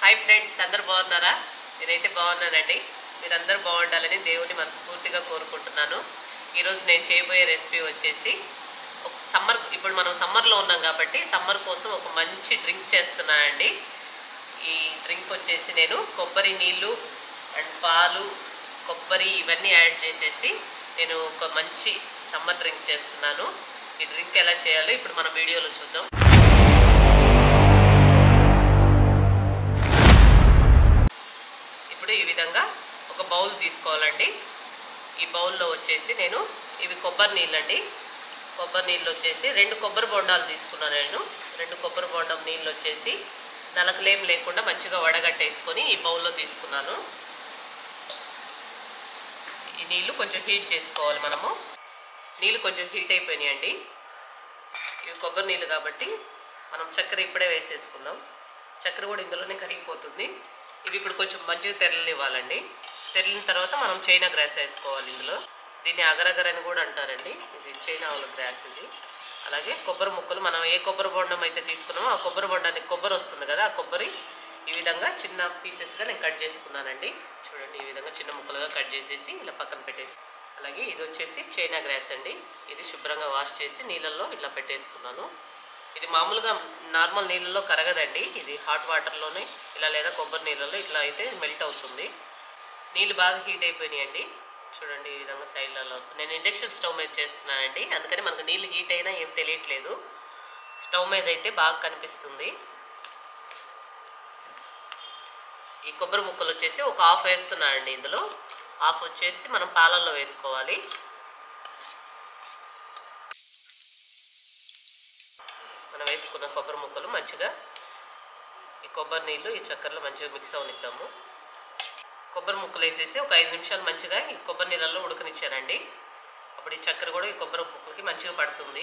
hi friends అందరు బాగున్నారా నేనైతే బాగున్నానండి మీరందరూ బాగుండాలని దేవుని మనస్ఫూర్తిగా కోరుకుంటున్నాను ఈరోజు నేను చేయబోయే రెసిపీ వచ్చేసి ఒక సమ్మర్ ఇప్పుడు మనం సమ్మర్లో ఉన్నాం కాబట్టి సమ్మర్ కోసం ఒక మంచి డ్రింక్ చేస్తున్నానండి ఈ డ్రింక్ వచ్చేసి నేను కొబ్బరి నీళ్ళు అండ్ పాలు కొబ్బరి ఇవన్నీ యాడ్ చేసేసి నేను ఒక మంచి సమ్మర్ డ్రింక్ చేస్తున్నాను ఈ డ్రింక్ ఎలా చేయాలో ఇప్పుడు మన వీడియోలో చూద్దాం ఇప్పుడు ఈ విధంగా ఒక బౌల్ తీసుకోవాలండి ఈ బౌల్లో వచ్చేసి నేను ఇవి కొబ్బరి నీళ్ళండి కొబ్బరి నీళ్ళు వచ్చేసి రెండు కొబ్బరి బొండాలు తీసుకున్నాను నేను రెండు కొబ్బరి బొండం నీళ్ళు వచ్చేసి నలకలేం లేకుండా మంచిగా వడగట్టేసుకొని ఈ బౌల్లో తీసుకున్నాను ఈ నీళ్ళు కొంచెం హీట్ చేసుకోవాలి మనము నీళ్ళు కొంచెం హీట్ అయిపోయినాయండి ఇవి కొబ్బరి నీళ్ళు కాబట్టి మనం చక్కెర ఇప్పుడే వేసేసుకుందాం చక్కెర కూడా ఇందులోనే కరిగిపోతుంది ఇవి ఇప్పుడు కొంచెం మంచిగా తెరలివ్వాలండి తెరిలిన తర్వాత మనం చైనా గ్రాస్ వేసుకోవాలి ఇందులో దీన్ని అగరగర అని కూడా అంటారండి ఇది చైనా ఆవుల గ్రాస్ ఇది అలాగే కొబ్బరి ముక్కలు మనం ఏ కొబ్బరి బొండం అయితే తీసుకున్నామో ఆ కొబ్బరి బొండానికి కొబ్బరి వస్తుంది కదా ఆ కొబ్బరి ఈ విధంగా చిన్న పీసెస్గా నేను కట్ చేసుకున్నానండి చూడండి ఈ విధంగా చిన్న ముక్కలుగా కట్ చేసేసి ఇలా పక్కన పెట్టేసి అలాగే ఇది వచ్చేసి చైనా గ్రాస్ అండి ఇది శుభ్రంగా వాష్ చేసి నీళ్ళల్లో ఇలా పెట్టేసుకున్నాను ఇది మామూలుగా నార్మల్ నీళ్ళలో కరగదండి ఇది హాట్ వాటర్లోనే ఇలా లేదా కొబ్బరి నీళ్ళలో ఇట్లా అయితే మెల్ట్ అవుతుంది నీళ్ళు బాగా హీట్ అయిపోయినాయండి చూడండి ఈ విధంగా సైడ్లలో వస్తుంది నేను ఇండక్షన్ స్టవ్ మీద చేస్తున్నానండి అందుకని మనకు నీళ్ళు హీట్ అయినా ఏం తెలియట్లేదు స్టవ్ మీద అయితే బాగా కనిపిస్తుంది ఈ కొబ్బరి ముక్కలు వచ్చేసి ఒక హాఫ్ వేస్తున్నానండి ఇందులో హాఫ్ వచ్చేసి మనం పాలల్లో వేసుకోవాలి మనం వేసుకున్న కొబ్బరి ముక్కలు మంచిగా ఈ కొబ్బరి నీళ్ళు ఈ చక్కెరలో మంచిగా మిక్స్ అవనిద్దాము కొబ్బరి ముక్కలు వేసేసి ఒక ఐదు నిమిషాలు మంచిగా ఈ కొబ్బరి నీళ్ళల్లో ఉడకనిచ్చానండి అప్పుడు ఈ చక్కెర కూడా ఈ కొబ్బరి ముక్కలకి మంచిగా పడుతుంది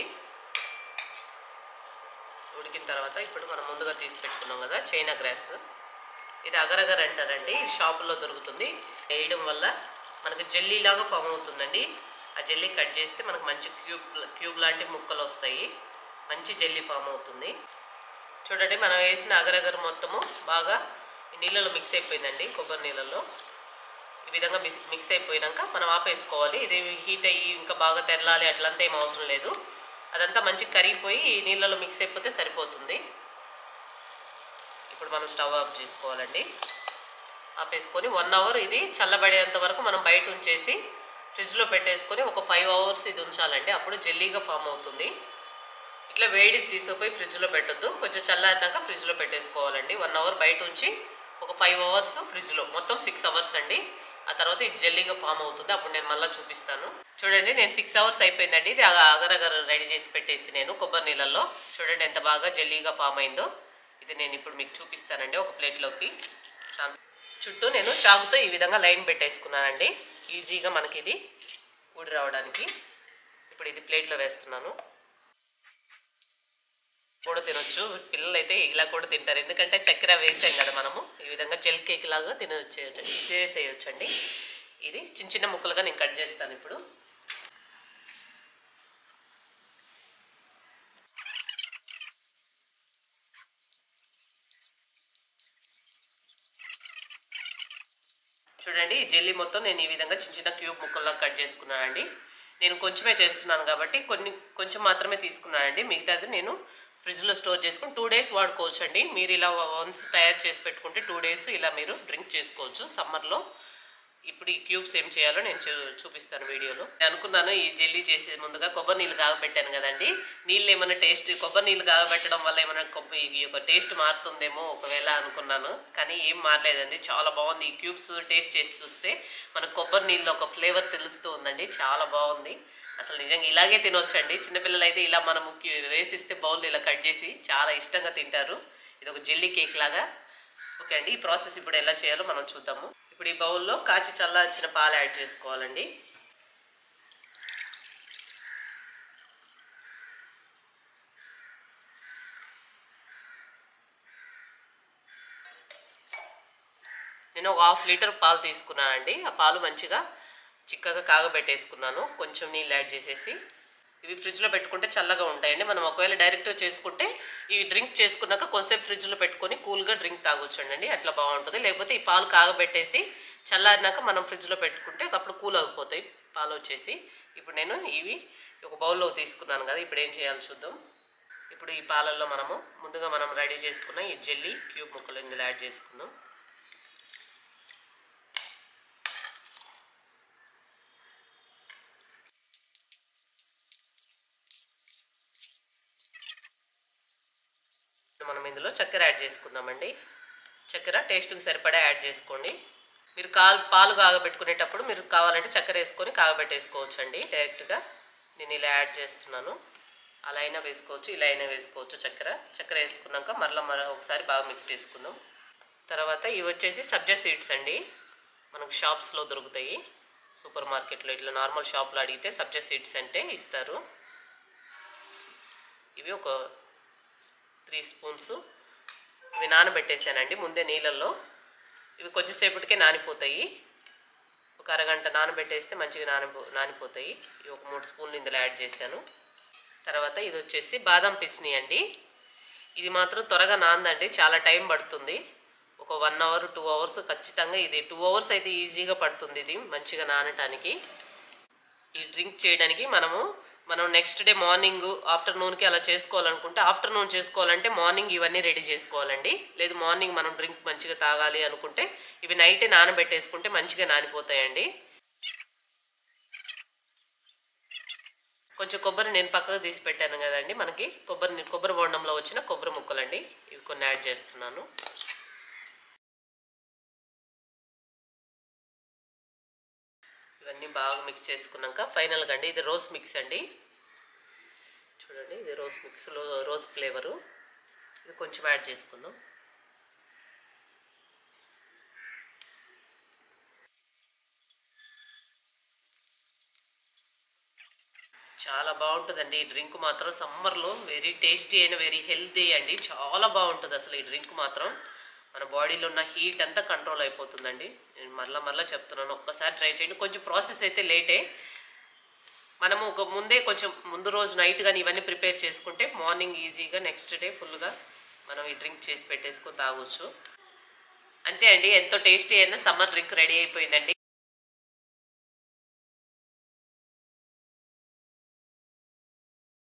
ఉడికిన తర్వాత ఇప్పుడు మనం ముందుగా తీసి పెట్టుకున్నాం కదా చైనా గ్రాస్ ఇది అగరగర్ అంటారండి ఇది షాపులో దొరుకుతుంది వేయడం వల్ల మనకు జెల్లీ లాగా ఫామ్ అవుతుందండి ఆ జెల్లీ కట్ చేస్తే మనకు మంచి క్యూబ్ క్యూబ్ లాంటి ముక్కలు వస్తాయి మంచి జెల్లీ ఫామ్ అవుతుంది చూడండి మనం వేసిన అగరగర్ మొత్తము బాగా ఈ నీళ్ళలో మిక్స్ అయిపోయిందండి కొబ్బరి నీళ్ళలో ఈ విధంగా మిక్స్ మిక్స్ అయిపోయినాక మనం ఆపేసుకోవాలి ఇది హీట్ అయ్యి ఇంకా బాగా తెరలాలి అట్లంతా ఏం అవసరం లేదు అదంతా మంచిగా కరిగిపోయి ఈ నీళ్ళలో మిక్స్ అయిపోతే సరిపోతుంది ఇప్పుడు మనం స్టవ్ ఆఫ్ చేసుకోవాలండి ఆపేసుకొని వన్ అవర్ ఇది చల్లబడేంత వరకు మనం బయట ఉంచేసి ఫ్రిడ్జ్లో పెట్టేసుకొని ఒక ఫైవ్ అవర్స్ ఇది ఉంచాలండి అప్పుడు జెల్లీగా ఫామ్ అవుతుంది ఇట్లా వేడికి తీసుకుపోయి ఫ్రిడ్జ్లో పెట్టొద్దు కొంచెం చల్లారినాక ఫ్రిడ్జ్లో పెట్టేసుకోవాలండి వన్ అవర్ బయట ఉంచి ఒక ఫైవ్ అవర్స్ ఫ్రిడ్జ్లో మొత్తం సిక్స్ అవర్స్ అండి ఆ తర్వాత ఇది జెల్లీగా ఫామ్ అవుతుంది అప్పుడు నేను మళ్ళీ చూపిస్తాను చూడండి నేను సిక్స్ అవర్స్ అయిపోయిందండి ఇది అగరగర రెడీ చేసి పెట్టేసి నేను కొబ్బరి నీళ్ళల్లో చూడండి ఎంత బాగా జెల్లీగా ఫామ్ అయిందో ఇది నేను ఇప్పుడు మీకు చూపిస్తానండి ఒక ప్లేట్లోకి చుట్టూ నేను చాకుతో ఈ విధంగా లైన్ పెట్టేసుకున్నానండి ఈజీగా మనకి ఇది ఊడి రావడానికి ఇప్పుడు ఇది ప్లేట్లో వేస్తున్నాను కూడా తినొచ్చు పిల్లలు అయితే ఇలా కూడా తింటారు ఎందుకంటే చక్కెర వేసాం కదా మనము ఈ విధంగా జెల్ కేక్ లాగా తినొచ్చు చేసేయచ్చు అండి ఇది చిన్న చిన్న ముక్కలుగా నేను కట్ చేస్తాను ఇప్పుడు చూడండి ఈ జెల్లీ మొత్తం నేను ఈ విధంగా చిన్న చిన్న క్యూబ్ ముక్కల్లా కట్ చేసుకున్నానండి నేను కొంచెమే చేస్తున్నాను కాబట్టి కొన్ని కొంచెం మాత్రమే తీసుకున్నానండి మిగతాది నేను ఫ్రిడ్జ్లో స్టోర్ చేసుకుని టూ డేస్ వాడుకోవచ్చు అండి మీరు ఇలా వన్స్ తయారు చేసి పెట్టుకుంటే టూ డేస్ ఇలా మీరు డ్రింక్ చేసుకోవచ్చు సమ్మర్లో ఇప్పుడు ఈ క్యూబ్స్ ఏం చేయాలో నేను చూ- చూపిస్తాను వీడియోలో నేను అనుకున్నాను ఈ జెల్లీ చేసే ముందుగా కొబ్బరి నీళ్ళు కాగబెట్టాను కదండి నీళ్ళు ఏమైనా టేస్ట్ కొబ్బరి నీళ్ళు కాగబెట్టడం వల్ల ఏమైనా కొబ్బరి ఈ యొక్క టేస్ట్ మారుతుందేమో ఒకవేళ అనుకున్నాను కానీ ఏం మారలేదండి చాలా బాగుంది ఈ క్యూబ్స్ టేస్ట్ చేసి చూస్తే మనకు కొబ్బరి నీళ్ళు ఒక ఫ్లేవర్ తెలుస్తూ ఉందండి చాలా బాగుంది అసలు నిజంగా ఇలాగే తినొచ్చండి చిన్నపిల్లలు అయితే ఇలా మనము క్యూ- వేసిస్తే బౌల్ ఇలా కట్ చేసి చాలా ఇష్టంగా తింటారు ఇది ఒక జెల్లీ కేక్ లాగా ఓకే అండి ఈ ప్రాసెస్ ఇప్పుడు ఎలా చేయాలో మనం చూద్దాము ఇప్పుడు ఈ బౌల్లో కాచి చల్లార్చిన పాలు యాడ్ చేసుకోవాలండి నేను ఒక హాఫ్ లీటర్ పాలు తీసుకున్నానండి ఆ పాలు మంచిగా చిక్కగా కాగబెట్టేసుకున్నాను కొంచెం నీళ్ళు యాడ్ చేసేసి ఇవి ఫ్రిడ్జ్లో పెట్టుకుంటే చల్లగా ఉంటాయండి మనం ఒకవేళ డైరెక్ట్గా చేసుకుంటే ఈ డ్రింక్ చేసుకున్నాక కొద్దిసేపు ఫ్రిడ్జ్లో పెట్టుకొని కూల్గా డ్రింక్ తాగొచ్చండి అట్లా బాగుంటుంది లేకపోతే ఈ పాలు కాగబెట్టేసి చల్లారినాక మనం ఫ్రిడ్జ్లో పెట్టుకుంటే అప్పుడు కూల్ అయిపోతాయి పాలు వచ్చేసి ఇప్పుడు నేను ఇవి ఒక బౌల్లో తీసుకున్నాను కదా ఇప్పుడు ఏం చేయాలో చూద్దాం ఇప్పుడు ఈ పాలల్లో మనము ముందుగా మనం రెడీ చేసుకున్న ఈ జెల్లీ క్యూబ్ ముక్కలు ఇందులో యాడ్ చేసుకుందాం మనం ఇందులో చక్కెర యాడ్ చేసుకుందామండి చక్కెర టేస్ట్కి సరిపడా యాడ్ చేసుకోండి మీరు కాలు పాలు కాగబెట్టుకునేటప్పుడు మీరు కావాలంటే చక్కెర వేసుకొని కాగబెట్టేసుకోవచ్చు అండి డైరెక్ట్గా నేను ఇలా యాడ్ చేస్తున్నాను అలా అయినా వేసుకోవచ్చు ఇలా అయినా వేసుకోవచ్చు చక్కెర చక్కెర వేసుకున్నాక మరలా మరో ఒకసారి బాగా మిక్స్ చేసుకుందాం తర్వాత ఇవి వచ్చేసి సబ్జా సీడ్స్ అండి మనకు షాప్స్లో దొరుకుతాయి సూపర్ మార్కెట్లో ఇట్లా నార్మల్ షాప్లో అడిగితే సబ్జా సీడ్స్ అంటే ఇస్తారు ఇవి ఒక త్రీ స్పూన్స్ ఇవి నానబెట్టేసానండి ముందే నీళ్ళల్లో ఇవి కొద్దిసేపటికే నానిపోతాయి ఒక అరగంట నానబెట్టేస్తే మంచిగా నానిపో నానిపోతాయి ఇవి ఒక మూడు స్పూన్లు ఇందులో యాడ్ చేశాను తర్వాత ఇది వచ్చేసి బాదం పిస్ని అండి ఇది మాత్రం త్వరగా నాందండి చాలా టైం పడుతుంది ఒక వన్ అవర్ టూ అవర్స్ ఖచ్చితంగా ఇది టూ అవర్స్ అయితే ఈజీగా పడుతుంది ఇది మంచిగా నానటానికి ఈ డ్రింక్ చేయడానికి మనము మనం నెక్స్ట్ డే మార్నింగ్ ఆఫ్టర్నూన్కి అలా చేసుకోవాలనుకుంటే ఆఫ్టర్నూన్ చేసుకోవాలంటే మార్నింగ్ ఇవన్నీ రెడీ చేసుకోవాలండి లేదు మార్నింగ్ మనం డ్రింక్ మంచిగా తాగాలి అనుకుంటే ఇవి నైటే నానబెట్టేసుకుంటే మంచిగా నానిపోతాయండి కొంచెం కొబ్బరి నేను పక్కకు తీసి పెట్టాను కదండి మనకి కొబ్బరి కొబ్బరి బొండంలో వచ్చిన కొబ్బరి ముక్కలండి ఇవి కొన్ని యాడ్ చేస్తున్నాను ఇవన్నీ బాగా మిక్స్ చేసుకున్నాక ఫైనల్గా అండి ఇది రోస్ మిక్స్ అండి చూడండి ఇది రోస్ మిక్స్లో రోజ్ ఫ్లేవరు ఇది కొంచెం యాడ్ చేసుకుందాం చాలా బాగుంటుందండి ఈ డ్రింక్ మాత్రం సమ్మర్లో వెరీ టేస్టీ అయిన వెరీ హెల్తీ అండి చాలా బాగుంటుంది అసలు ఈ డ్రింక్ మాత్రం మన బాడీలో ఉన్న హీట్ అంతా కంట్రోల్ అయిపోతుందండి నేను మళ్ళీ మళ్ళీ చెప్తున్నాను ఒక్కసారి ట్రై చేయండి కొంచెం ప్రాసెస్ అయితే లేటే మనము ఒక ముందే కొంచెం ముందు రోజు నైట్ కానీ ఇవన్నీ ప్రిపేర్ చేసుకుంటే మార్నింగ్ ఈజీగా నెక్స్ట్ డే ఫుల్గా మనం ఈ డ్రింక్ చేసి పెట్టేసుకొని తాగొచ్చు అంతే అండి ఎంతో టేస్టీ అయిన సమ్మర్ డ్రింక్ రెడీ అయిపోయిందండి